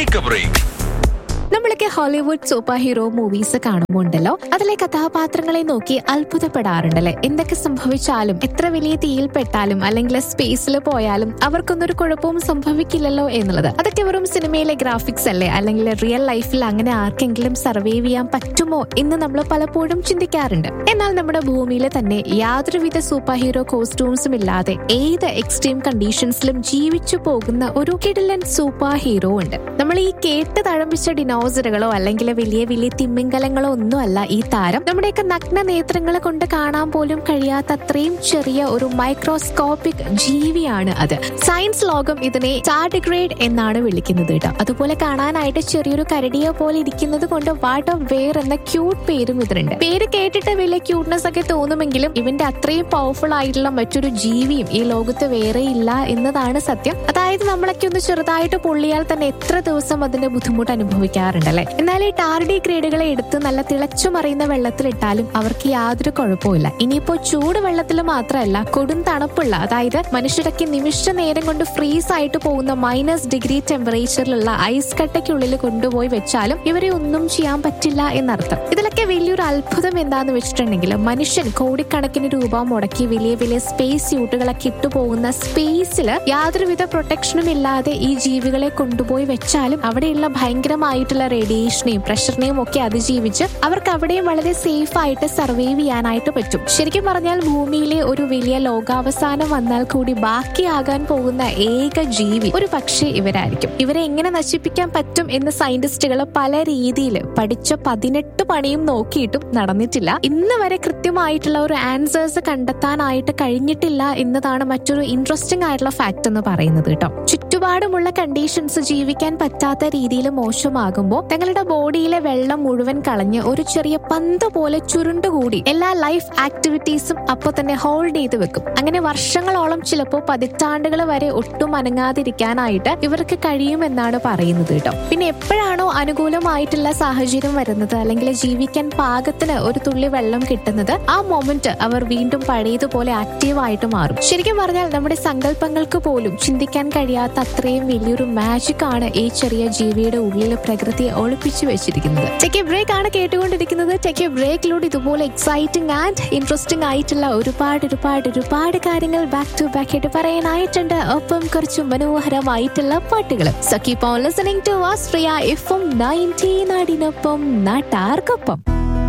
take a break നമ്മളൊക്കെ Hollywood super hero movies കാണുമ്പോൾ ഉണ്ടല്ലോ അതിലെ കഥാപാത്രങ്ങളെ നോക്കി അത്ഭുതപ്പെടാറുണ്ടല്ലേ എന്തൊക്കെ സംഭവിച്ചാലും എത്ര വലിയ തീയിൽ പെട്ടാലും അല്ലെങ്കിൽ സ്പേസിൽ പോയാലും അവർക്കൊന്നും ഒരു കുഴപ്പവും സംഭവിക്കില്ലല്ലോ എന്നുള്ളത് അതൊക്കെ വെറും സിനിമയിലെ ഗ്രാഫിക്സ് അല്ലേ അല്ലെങ്കിൽ റിയൽ ലൈഫിൽ അങ്ങനെ ആർക്കെങ്കിലും സർവൈവ് ചെയ്യാൻ പറ്റുമോ എന്ന് നമ്മൾ പലപ്പോഴും ചിന്തിക്കാറുണ്ട് എന്നാൽ നമ്മുടെ ഭൂമിയിൽ തന്നെ യാതൊരുവിധ സൂപ്പർ ഹീറോ കോസ്റ്റ്യൂംസും ഇല്ലാതെ ഏത് എക്സ്ട്രീം കണ്ടീഷൻസിലും ജീവിച്ചു പോകുന്ന ഒരു കിടിലൻ സൂപ്പർ ഹീറോ ഉണ്ട് നമ്മൾ ഈ കേട്ട് തഴമ്പിച്ച ഡിനോസറുകളോ അല്ലെങ്കിൽ വലിയ വലിയ തിമ്മിങ്കലങ്ങളോ ഒന്നുമല്ല ഈ താരം നമ്മുടെയൊക്കെ നഗ്ന നേത്രങ്ങളെ കൊണ്ട് കാണാൻ പോലും കഴിയാത്ത അത്രയും ചെറിയ ഒരു മൈക്രോസ്കോപ്പിക് ജീവിയാണ് അത് സയൻസ് ലോകം ഇതിനെ ടാർഡിഗ്രേഡ് എന്നാണ് വിളിക്കുന്നത് കേട്ടോ അതുപോലെ കാണാനായിട്ട് ചെറിയൊരു കരടിയെ പോലെ ഇരിക്കുന്നത് കൊണ്ട് വാട്ട് ഓഫ് വെയർ എന്ന ക്യൂട്ട് പേരും ഇതിനുണ്ട് പേര് കേട്ടിട്ട് വലിയ ക്യൂട്ട്നെസ് ഒക്കെ തോന്നുമെങ്കിലും ഇവന്റെ അത്രയും പവർഫുൾ ആയിട്ടുള്ള മറ്റൊരു ജീവിയും ഈ ലോകത്ത് വേറെ ഇല്ല എന്നതാണ് സത്യം അതായത് നമ്മളൊക്കെ ഒന്ന് ചെറുതായിട്ട് പൊള്ളിയാൽ തന്നെ എത്ര ദിവസം അതിന്റെ ബുദ്ധിമുട്ട് അനുഭവിക്കാറുണ്ടല്ലേ എന്നാൽ ഈ ടാർഡി ഗ്രേഡുകളെ എടുത്ത് നല്ല തിളച്ചു മറിയുന്ന വെള്ളത്തിലിട്ടാലും അവർക്ക് യാതൊരു കുഴപ്പമില്ല ഇനിയിപ്പോ ചൂട് വെള്ളത്തിൽ മാത്രമല്ല കൊടും തണുപ്പുള്ള അതായത് മനുഷ്യരൊക്കെ നിമിഷ നേരം കൊണ്ട് ഫ്രീസ് ആയിട്ട് പോകുന്ന മൈനസ് ഡിഗ്രി ടെമ്പറേച്ചറിലുള്ള ഐസ് കട്ടയ്ക്കുള്ളിൽ കൊണ്ടുപോയി വെച്ചാലും ഇവരെ ഒന്നും ചെയ്യാൻ പറ്റില്ല എന്നർത്ഥം ഇതിലൊക്കെ വലിയൊരു അത്ഭുതം എന്താന്ന് വെച്ചിട്ടുണ്ടെങ്കിൽ മനുഷ്യൻ കോടിക്കണക്കിന് രൂപ മുടക്കി വലിയ വലിയ സ്പേസ് സ്യൂട്ടുകളൊക്കെ ഇട്ടുപോകുന്ന സ്പേസിൽ യാതൊരുവിധ പ്രൊട്ടക്ഷനും ഇല്ലാതെ ഈ ജീവികളെ കൊണ്ടുപോയി വെച്ചാലും അവിടെയുള്ള ഭയങ്കരമായിട്ടുള്ള റേഡിയേഷനെയും പ്രഷറിനെയും ഒക്കെ അതിജീവിച്ച് അവർക്ക് അവിടെയും വളരെ സേഫ് ആയിട്ട് സർവൈവ് ചെയ്യാനായിട്ട് പറ്റും ശരിക്കും പറഞ്ഞാൽ ഭൂമിയിലെ ഒരു വലിയ ലോകാവസാനം വന്നാൽ കൂടി ബാക്കിയാകാൻ പോകുന്ന ഏക ജീവി ഒരു പക്ഷേ ഇവരായിരിക്കും ഇവരെ എങ്ങനെ നശിപ്പിക്കാൻ പറ്റും എന്ന് സയന്റിസ്റ്റുകൾ പല രീതിയിൽ പഠിച്ച പതിനെട്ട് പണിയും നോക്കിയിട്ടും നടന്നിട്ടില്ല ഇന്ന് വരെ കൃത്യമായിട്ടുള്ള ഒരു ആൻസേഴ്സ് കണ്ടെത്താനായിട്ട് കഴിഞ്ഞിട്ടില്ല എന്നതാണ് മറ്റൊരു ഇൻട്രസ്റ്റിംഗ് ആയിട്ടുള്ള ഫാക്ട് എന്ന് പറയുന്നത് കേട്ടോ ചുറ്റുപാടുമുള്ള കണ്ടീഷൻസ് ജീവിക്കാൻ പറ്റാത്ത രീതിയിൽ മോശമാകുമ്പോൾ തങ്ങളുടെ ബോഡിയിലെ വെള്ളം മുഴുവൻ കളഞ്ഞ് ഒരു ചെറിയ പന്ത് പോലെ ചുരുണ്ടുകൂടി എല്ലാ ലൈഫ് ആക്ടിവിറ്റീസും അപ്പൊ തന്നെ ഹോൾഡ് ചെയ്ത് വെക്കും അങ്ങനെ വർഷങ്ങളോളം ചിലപ്പോൾ പതിറ്റാണ്ടുകൾ വരെ ഒട്ടും അനങ്ങാതിരിക്കാനായിട്ട് ഇവർക്ക് കഴിയുമെന്നാണ് പറയുന്നത് കേട്ടോ പിന്നെ എപ്പോഴാണോ അനുകൂലമായിട്ടുള്ള സാഹചര്യം വരുന്നത് അല്ലെങ്കിൽ ജീവിക്കാൻ പാകത്തിന് ഒരു തുള്ളി വെള്ളം കിട്ടുന്നത് ആ മൊമെന്റ് അവർ വീണ്ടും പഴയതുപോലെ ആക്റ്റീവ് ആയിട്ട് മാറും ശരിക്കും പറഞ്ഞാൽ നമ്മുടെ സങ്കല്പങ്ങൾക്ക് പോലും ചിന്തിക്കാൻ കഴിയാത്ത അത്രയും വലിയൊരു മാജിക് ആണ് ഈ ചെറിയ ജീവിയുടെ ഉള്ളിൽ പ്രകൃതിയെ ഒളിപ്പിച്ചു വെച്ചിരിക്കുന്നത് ടെക് എ ബ്രേക്ക് ആണ് കേട്ടുകൊണ്ടിരിക്കുന്നത് ടെക് എ ബ്രേക്കിലൂടെ ഇതുപോലെ എക്സൈറ്റിംഗ് ആൻഡ് ഇൻട്രസ്റ്റിംഗ് ആയിട്ടുള്ള ഒരുപാട് ഒരുപാട് ഒരുപാട് കാര്യങ്ങൾ ബാക്ക് ടു ബാക്ക് ആയിട്ട് പറയാനായിട്ടുണ്ട് ഒപ്പം കുറച്ച് മനോഹരമായിട്ടുള്ള പാട്ടുകളും so keep on listening to Astria F M nineteen നാടിനൊപ്പം നാട്ടാർക്കൊപ്പം